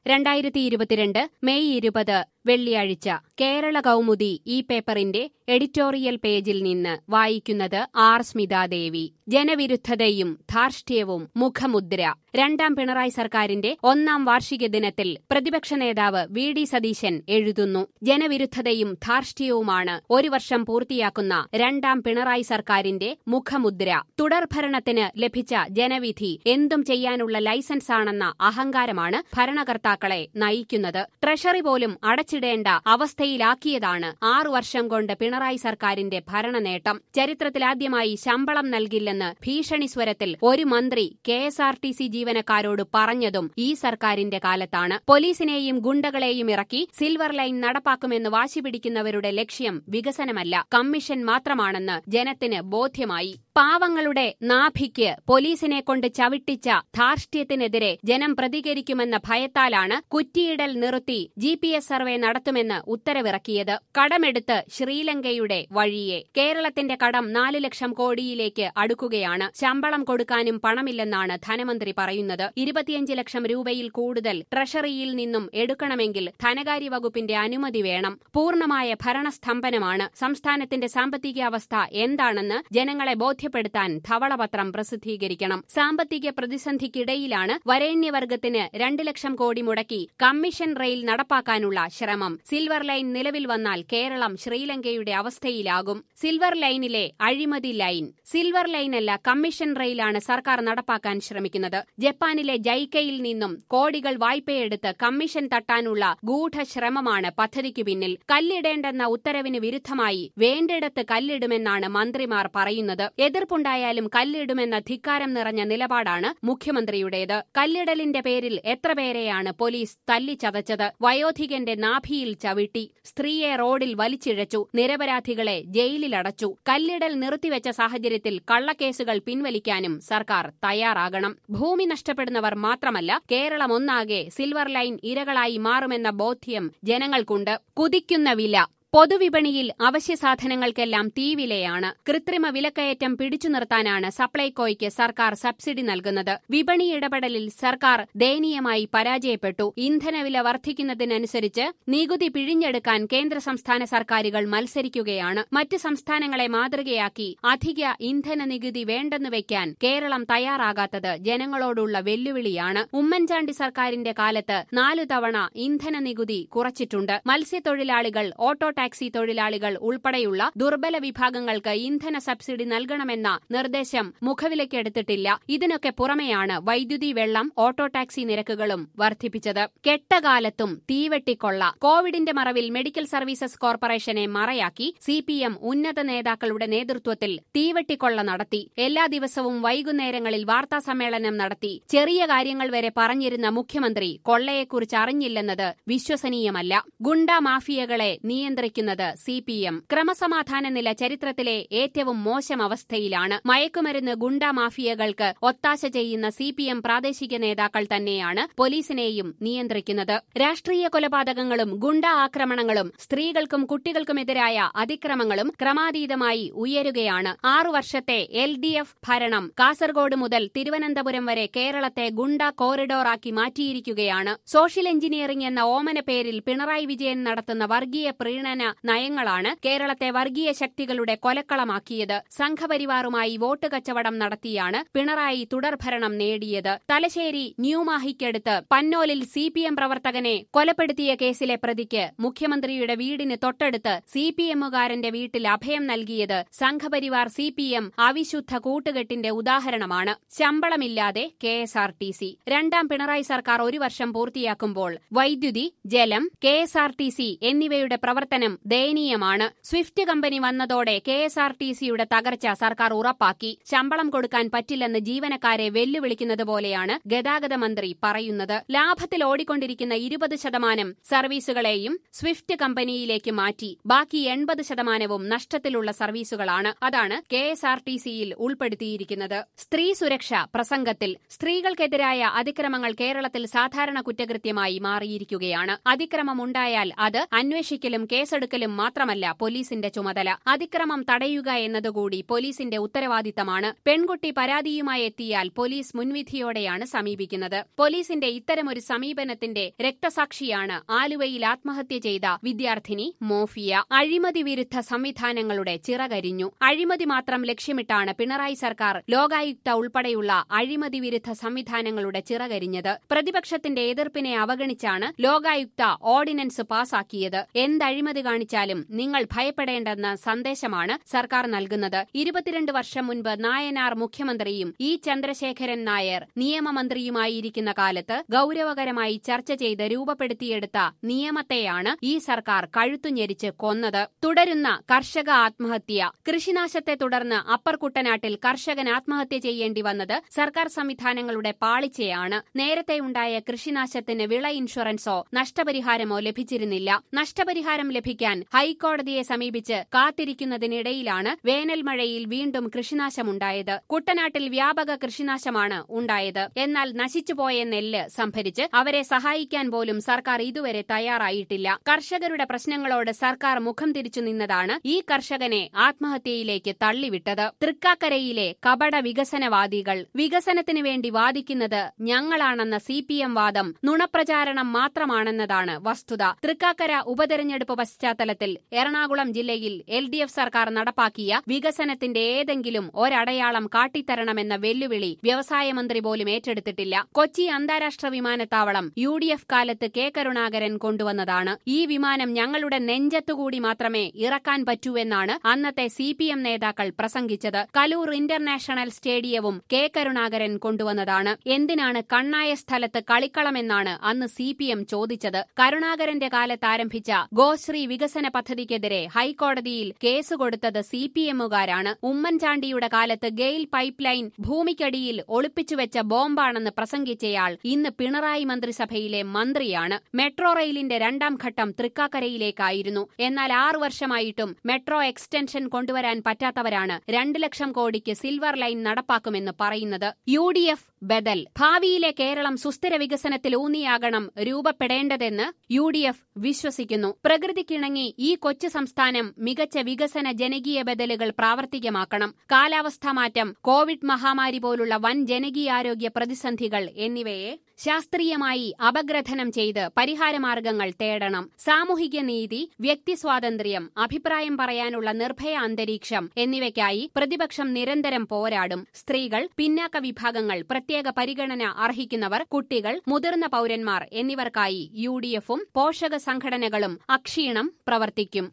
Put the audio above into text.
രണ്ടായിരത്തി ഇരുപത്തിരണ്ട് മെയ് ഇരുപത് വെള്ളിയാഴ്ച കേരള കൗമുദി ഈ പേപ്പറിന്റെ എഡിറ്റോറിയൽ പേജിൽ നിന്ന് വായിക്കുന്നത് ആർ സ്മിതാദേവി ജനവിരുദ്ധതയും ധാർഷ്ട്യവും മുഖമുദ്ര രണ്ടാം പിണറായി സർക്കാരിന്റെ ഒന്നാം വാർഷിക ദിനത്തിൽ പ്രതിപക്ഷ നേതാവ് വി ഡി സതീശൻ എഴുതുന്നു ജനവിരുദ്ധതയും ധാർഷ്ട്യവുമാണ് ഒരു വർഷം പൂർത്തിയാക്കുന്ന രണ്ടാം പിണറായി സർക്കാരിന്റെ മുഖമുദ്ര തുടർഭരണത്തിന് ലഭിച്ച ജനവിധി എന്തും ചെയ്യാനുള്ള ലൈസൻസാണെന്ന അഹങ്കാരമാണ് ഭരണകർത്താക്കളെ നയിക്കുന്നത് ട്രഷറി പോലും അടച്ചിടേണ്ട അവസ്ഥയിലാക്കിയതാണ് ആറു വർഷം കൊണ്ട് പിണറായി സർക്കാരിന്റെ ഭരണനേട്ടം ചരിത്രത്തിലാദ്യമായി ശമ്പളം നൽകില്ലെന്ന് ഭീഷണി സ്വരത്തിൽ ഒരു മന്ത്രി K S R T C ജീവനക്കാരോട് പറഞ്ഞതും ഈ സർക്കാരിന്റെ കാലത്താണ് പോലീസിനെയും ഗുണ്ടകളെയും ഇറക്കി സിൽവർ ലൈൻ നടപ്പാക്കുമെന്ന് വാശി പിടിക്കുന്നവരുടെ ലക്ഷ്യം വികസനമല്ല കമ്മീഷൻ മാത്രമാണെന്ന് ജനത്തിന് ബോധ്യമായി പാവങ്ങളുടെ നാഭിക്ക് പോലീസിനെ കൊണ്ട് ചവിട്ടിച്ച ധാർഷ്ട്യത്തിനെതിരെ ജനം പ്രതികരിക്കുമെന്ന ഭയത്താലാണ് കുറ്റിയിടൽ നിർത്തി ജി പി എസ് സർവേ നടത്തുമെന്ന് ഉത്തരവിറക്കിയത് കടമെടുത്ത് ശ്രീലങ്കയുടെ വഴിയെ കേരളത്തിന്റെ കടം നാല് ലക്ഷം കോടിയിലേക്ക് അടുക്കുകയാണ് ശമ്പളം കൊടുക്കാനും പണമില്ലെന്നാണ് ധനമന്ത്രി പറയുന്നത് ഇരുപത്തിയഞ്ച് ലക്ഷം രൂപയിൽ കൂടുതൽ ട്രഷറിയിൽ നിന്നും എടുക്കണമെങ്കിൽ ധനകാര്യ വകുപ്പിന്റെ അനുമതി വേണം പൂർണ്ണമായ ഭരണസ്തംഭനമാണ് സംസ്ഥാനത്തിന്റെ സാമ്പത്തികാവസ്ഥ എന്താണെന്ന് ജനങ്ങളെ ബോധ്യപ്പെടുത്താൻ ധവളപത്രം പ്രസിദ്ധീകരിക്കണം സാമ്പത്തിക പ്രതിസന്ധിക്കിടയിലാണ് വരേണ്യവർഗത്തിന് രണ്ട് ലക്ഷം കോടി മുടക്കി കമ്മീഷൻ റെയിൽ നടപ്പാക്കാനുള്ള ശ്രമം സിൽവർ ലൈൻ നിലവിൽ വന്നാൽ കേരളം ശ്രീലങ്കയുടെ അവസ്ഥയിലാകും സിൽവർ ലൈനിലെ അഴിമതി ലൈൻ സിൽവർ ലൈനല്ല കമ്മീഷൻ റെയിലാണ് സർക്കാർ നടപ്പാക്കാൻ ശ്രമിക്കുന്നത് ജപ്പാനിലെ ജൈക്കയിൽ നിന്നും കോടികൾ വായ്പയെടുത്ത് കമ്മീഷൻ തട്ടാനുള്ള ഗൂഢശ്രമമാണ് പദ്ധതിക്ക് പിന്നിൽ കല്ലിടേണ്ടെന്ന ഉത്തരവിന് വിരുദ്ധമായി വേണ്ടിടത്ത് കല്ലിടുമെന്നാണ് മന്ത്രിമാർ പറയുന്നത് എതിർപ്പുണ്ടായാലും കല്ലിടുമെന്ന ധിക്കാരം നിറഞ്ഞ നിലപാടാണ് മുഖ്യമന്ത്രിയുടേത് കല്ലിടലിന്റെ പേരിൽ എത്ര പേരെയാണ് പോലീസ് തല്ലിച്ചതച്ചത് വയോധികന്റെ നാഭിയിൽ ചവിട്ടി സ്ത്രീയെ റോഡിൽ വലിച്ചിഴച്ചു നിരപരാധികളെ ജയിലിലടച്ചു കല്ലിടൽ നിർത്തിവെച്ച സാഹചര്യത്തിൽ കള്ളക്കേസുകൾ പിൻവലിക്കാനും സർക്കാർ തയ്യാറാകണം ഭൂമി നഷ്ടപ്പെടുന്നവർ മാത്രമല്ല കേരളം ഒന്നാകെ സിൽവർ ലൈൻ ഇരകളായി മാറുമെന്ന ബോധ്യം ജനങ്ങൾക്കുണ്ട് കുതിക്കുന്ന വില പൊതുവിപണിയിൽ അവശ്യ സാധനങ്ങൾക്കെല്ലാം തീവിലയാണ് കൃത്രിമ വിലക്കയറ്റം പിടിച്ചു നിർത്താനാണ് സപ്ലൈകോയ്ക്ക് സർക്കാർ സബ്സിഡി നൽകുന്നത് വിപണി ഇടപെടലിൽ സർക്കാർ ദയനീയമായി പരാജയപ്പെട്ടു ഇന്ധനവില വർദ്ധിക്കുന്നതിനനുസരിച്ച് നികുതി പിഴിഞ്ഞെടുക്കാൻ കേന്ദ്ര സംസ്ഥാന സർക്കാരുകൾ മത്സരിക്കുകയാണ് മറ്റ് സംസ്ഥാനങ്ങളെ മാതൃകയാക്കി അധിക ഇന്ധന നികുതി വേണ്ടെന്ന് വയ്ക്കാൻ കേരളം തയ്യാറാകാത്തത് ജനങ്ങളോടുള്ള വെല്ലുവിളിയാണ് ഉമ്മൻചാണ്ടി സർക്കാരിന്റെ കാലത്ത് നാലു തവണ ഇന്ധന നികുതി കുറച്ചിട്ടുണ്ട് മത്സ്യത്തൊഴിലാളികൾ ഓട്ടോ ടാക്സി തൊഴിലാളികൾ ഉൾപ്പെടെയുള്ള ദുർബല വിഭാഗങ്ങൾക്ക് ഇന്ധന സബ്സിഡി നൽകണമെന്ന നിർദ്ദേശം മുഖവിലക്കെടുത്തിട്ടില്ല ഇതിനൊക്കെ പുറമെയാണ് വൈദ്യുതി വെള്ളം ഓട്ടോ ടാക്സി നിരക്കുകളും വർദ്ധിപ്പിച്ചത് കെട്ടകാലത്തും തീവെട്ടിക്കൊള്ള കോവിഡിന്റെ മറവിൽ മെഡിക്കൽ സർവീസസ് കോർപ്പറേഷനെ മറയാക്കി സി പി എം ഉന്നത നേതാക്കളുടെ നേതൃത്വത്തിൽ തീവെട്ടിക്കൊള്ള നടത്തി എല്ലാ ദിവസവും വൈകുന്നേരങ്ങളിൽ വാർത്താ സമ്മേളനം നടത്തി ചെറിയ കാര്യങ്ങൾ വരെ പറഞ്ഞിരുന്ന മുഖ്യമന്ത്രി കൊള്ളയെക്കുറിച്ച് അറിഞ്ഞില്ലെന്നത് വിശ്വസനീയമല്ല ഗുണ്ട മാഫിയകളെ നിയന്ത്രിക്കുന്നത് സി പി എം ക്രമസമാധാന നില ചരിത്രത്തിലെ ഏറ്റവും മോശം അവസ്ഥയിലാണ് മയക്കുമരുന്ന് ഗുണ്ട മാഫിയകൾക്ക് ഒത്താശ ചെയ്യുന്ന സി പി എം പ്രാദേശിക നേതാക്കൾ തന്നെയാണ് പോലീസിനെയും നിയന്ത്രിക്കുന്നത് രാഷ്ട്രീയ കൊലപാതകങ്ങളും ഗുണ്ട ആക്രമണങ്ങളും സ്ത്രീകൾക്കും കുട്ടികൾക്കുമെതിരായ അതിക്രമങ്ങളും ക്രമാതീതമായി ഉയരുകയാണ് ആറു വർഷത്തെ എൽ ഡി എഫ് ഭരണം കാസർഗോഡ് മുതൽ തിരുവനന്തപുരം വരെ കേരളത്തെ ഗുണ്ട കോറിഡോറാക്കി മാറ്റിയിരിക്കുകയാണ് സോഷ്യൽ എഞ്ചിനീയറിംഗ് എന്ന ഓമന പേരിൽ പിണറായി വിജയൻ നടത്തുന്ന വർഗീയ പ്രീണന നയങ്ങളാണ് കേരളത്തെ വർഗീയ ശക്തികളുടെ കൊലക്കളമാക്കിയത് സംഘപരിവാറുമായി വോട്ട് കച്ചവടം നടത്തിയാണ് പിണറായി തുടർഭരണം നേടിയത് തലശ്ശേരി ന്യൂമാഹിക്കടുത്ത് പന്നോലിൽ സി പി എം പ്രവർത്തകനെ കൊലപ്പെടുത്തിയ കേസിലെ പ്രതിക്ക് മുഖ്യമന്ത്രിയുടെ വീടിന് തൊട്ടടുത്ത് സി പി എമ്മുകാരന്റെ വീട്ടിൽ അഭയം നൽകിയത് സംഘപരിവാർ സി പി എം അവിശുദ്ധ കൂട്ടുകെട്ടിന്റെ ഉദാഹരണമാണ് ശമ്പളമില്ലാതെ K S R T C രണ്ടാം പിണറായി സർക്കാർ ഒരു വർഷം പൂർത്തിയാക്കുമ്പോൾ വൈദ്യുതി ജലം K S R T C എന്നിവയുടെ പ്രവർത്തനം ദയനീയമാണ് സ്വിഫ്റ്റ് കമ്പനി വന്നതോടെ കെ എസ് ആർ ടി സിയുടെ തകർച്ച സർക്കാർ ഉറപ്പാക്കി ശമ്പളം കൊടുക്കാൻ പറ്റില്ലെന്ന് ജീവനക്കാരെ വെല്ലുവിളിക്കുന്നത് പോലെയാണ് ഗതാഗത മന്ത്രി പറയുന്നത് ലാഭത്തിൽ ഓടിക്കൊണ്ടിരിക്കുന്ന ഇരുപത് ശതമാനം സർവീസുകളെയും സ്വിഫ്റ്റ് കമ്പനിയിലേക്ക് മാറ്റി ബാക്കി എൺപത് ശതമാനവും നഷ്ടത്തിലുള്ള സർവീസുകളാണ് അതാണ് കെ എസ് ആർ ടി സിയിൽ ഉൾപ്പെടുത്തിയിരിക്കുന്നത് സ്ത്രീ സുരക്ഷ പ്രസംഗത്തിൽ സ്ത്രീകൾക്കെതിരായ അതിക്രമങ്ങൾ കേരളത്തിൽ സാധാരണ കുറ്റകൃത്യമായി മാറിയിരിക്കുകയാണ് അതിക്രമമുണ്ടായാൽ അത് അന്വേഷിക്കലും കേസെടുക്കലും കേസെടുക്കലും മാത്രമല്ല പോലീസിന്റെ ചുമതല അതിക്രമം തടയുക എന്നതുകൂടി പോലീസിന്റെ ഉത്തരവാദിത്തമാണ് പെൺകുട്ടി പരാതിയുമായി എത്തിയാൽ പോലീസ് മുൻവിധിയോടെയാണ് സമീപിക്കുന്നത് പോലീസിന്റെ ഇത്തരമൊരു സമീപനത്തിന്റെ രക്തസാക്ഷിയാണ് ആലുവയിൽ ആത്മഹത്യ ചെയ്ത വിദ്യാർത്ഥിനി മോഫിയ അഴിമതി വിരുദ്ധ സംവിധാനങ്ങളുടെ ചിറകരിഞ്ഞു അഴിമതി മാത്രം ലക്ഷ്യമിട്ടാണ് പിണറായി സർക്കാർ ലോകായുക്ത ഉൾപ്പെടെയുള്ള അഴിമതി വിരുദ്ധ സംവിധാനങ്ങളുടെ ചിറകരിഞ്ഞത് പ്രതിപക്ഷത്തിന്റെ എതിർപ്പിനെ അവഗണിച്ചാണ് ലോകായുക്ത ഓർഡിനൻസ് പാസാക്കിയത് എന്തഴിമതി കാണിച്ചാലും നിങ്ങൾ ഭയപ്പെടേണ്ടെന്ന സന്ദേശമാണ് സർക്കാർ നൽകുന്നത് ഇരുപത്തിരണ്ട് വർഷം മുൻപ് നായനാർ മുഖ്യമന്ത്രിയും ഇ ചന്ദ്രശേഖരൻ നായർ നിയമമന്ത്രിയുമായിരിക്കുന്ന കാലത്ത് ഗൌരവകരമായി ചർച്ച ചെയ്ത് രൂപപ്പെടുത്തിയെടുത്ത നിയമത്തെയാണ് ഈ സർക്കാർ കഴുത്തുഞെരിച്ച് കൊന്നത് തുടരുന്ന കർഷക ആത്മഹത്യ കൃഷിനാശത്തെ തുടർന്ന് അപ്പർ കുട്ടനാട്ടിൽ കർഷകൻ ആത്മഹത്യ ചെയ്യേണ്ടി വന്നത് സർക്കാർ സംവിധാനങ്ങളുടെ പാളിച്ചയാണ് നേരത്തെയുണ്ടായ കൃഷിനാശത്തിന് വിള ഇൻഷുറൻസോ നഷ്ടപരിഹാരമോ ലഭിച്ചിരുന്നില്ല നഷ്ടപരിഹാരം ലഭിക്കാൻ ഹൈക്കോടതിയെ സമീപിച്ച് കാത്തിരിക്കുന്നതിനിടയിലാണ് വേനൽ മഴയിൽ വീണ്ടും കൃഷിനാശമുണ്ടായത് കുട്ടനാട്ടിൽ വ്യാപക കൃഷിനാശമാണ് ഉണ്ടായത് എന്നാൽ നശിച്ചുപോയ നെല്ല് സംഭരിച്ച് അവരെ സഹായിക്കാൻ പോലും സർക്കാർ ഇതുവരെ തയ്യാറായിട്ടില്ല കർഷകരുടെ പ്രശ്നങ്ങളോട് സർക്കാർ മുഖം തിരിച്ചു നിന്നതാണ് ഈ കർഷകനെ ആത്മഹത്യയിലേക്ക് തള്ളിവിട്ടത് തൃക്കാക്കരയിലെ കപട വികസനവാദികൾ വികസനത്തിനു വേണ്ടി വാദിക്കുന്നത് ഞങ്ങളാണെന്ന സി പി എം വാദം നുണപ്രചാരണം മാത്രമാണെന്നതാണ് വസ്തുത തൃക്കാക്കര ഉപതെരഞ്ഞെടുപ്പ് പശ്ചാത്തലത്തിൽ എറണാകുളം ജില്ലയിൽ എൽ ഡി എഫ് സർക്കാർ നടപ്പാക്കിയ വികസനത്തിന്റെ ഏതെങ്കിലും ഒരടയാളം കാട്ടിത്തരണമെന്ന വെല്ലുവിളി വ്യവസായ മന്ത്രി പോലും ഏറ്റെടുത്തിട്ടില്ല കൊച്ചി അന്താരാഷ്ട്ര വിമാനത്താവളം യു ഡി എഫ് കാലത്ത് കെ കരുണാകരൻ കൊണ്ടുവന്നതാണ് ഈ വിമാനം ഞങ്ങളുടെ നെഞ്ചത്തുകൂടി മാത്രമേ ഇറക്കാൻ പറ്റൂവെന്നാണ് അന്നത്തെ സി പി എം നേതാക്കൾ പ്രസംഗിച്ചത് കലൂർ ഇന്റർനാഷണൽ സ്റ്റേഡിയവും കെ കരുണാകരൻ കൊണ്ടുവന്നതാണ് എന്തിനാണ് കണ്ണായ സ്ഥലത്ത് കളിക്കളമെന്നാണ് അന്ന് സി പി എം ചോദിച്ചത് കരുണാകരന്റെ കാലത്ത് ആരംഭിച്ച ഗോശ്രീ വികസന പദ്ധതിക്കെതിരെ ഹൈക്കോടതിയിൽ കേസ് കൊടുത്തത് സി പി എമ്മുകാരാണ് ഉമ്മൻചാണ്ടിയുടെ കാലത്ത് ഗെയിൽ പൈപ്പ് ലൈൻ ഭൂമിക്കടിയിൽ ഒളിപ്പിച്ചുവെച്ച ബോംബാണെന്ന് പ്രസംഗിച്ചയാൾ ഇന്ന് പിണറായി മന്ത്രിസഭയിലെ മന്ത്രിയാണ് മെട്രോ റെയിലിന്റെ രണ്ടാം ഘട്ടം തൃക്കാക്കരയിലേക്കായിരുന്നു എന്നാൽ ആറു വർഷമായിട്ടും മെട്രോ എക്സ്റ്റൻഷൻ കൊണ്ടുവരാൻ പറ്റാത്തവരാണ് രണ്ട് ലക്ഷം കോടിക്ക് സിൽവർ ലൈൻ നടപ്പാക്കുമെന്ന് പറയുന്നത് യു ഡി എഫ് ബദൽ ഭാവിയിലെ കേരളം സുസ്ഥിര വികസനത്തിൽ ഊന്നിയാകണം രൂപപ്പെടേണ്ടതെന്ന് യു ഡി എഫ് വിശ്വസിക്കുന്നു പ്രകൃതിക്കിണങ്ങി ഈ കൊച്ചു സംസ്ഥാനം മികച്ച വികസന ജനകീയ ബദലുകൾ പ്രാവർത്തികമാക്കണം കാലാവസ്ഥാ മാറ്റം കോവിഡ് മഹാമാരി പോലുള്ള വൻ ജനകീയാരോഗ്യ പ്രതിസന്ധികൾ എന്നിവയെ ശാസ്ത്രീയമായി അപഗ്രഥനം ചെയ്ത് പരിഹാരമാർഗങ്ങൾ തേടണം സാമൂഹിക നീതി വ്യക്തി സ്വാതന്ത്ര്യം അഭിപ്രായം പറയാനുള്ള നിർഭയ അന്തരീക്ഷം എന്നിവയ്ക്കായി പ്രതിപക്ഷം നിരന്തരം പോരാടും സ്ത്രീകൾ പിന്നാക്ക വിഭാഗങ്ങൾ പ്രത്യേക പരിഗണന അർഹിക്കുന്നവർ കുട്ടികൾ മുതിർന്ന പൌരന്മാർ എന്നിവർക്കായി യു ഡി എഫും പോഷക സംഘടനകളും അക്ഷീണം പ്രവർത്തിക്കും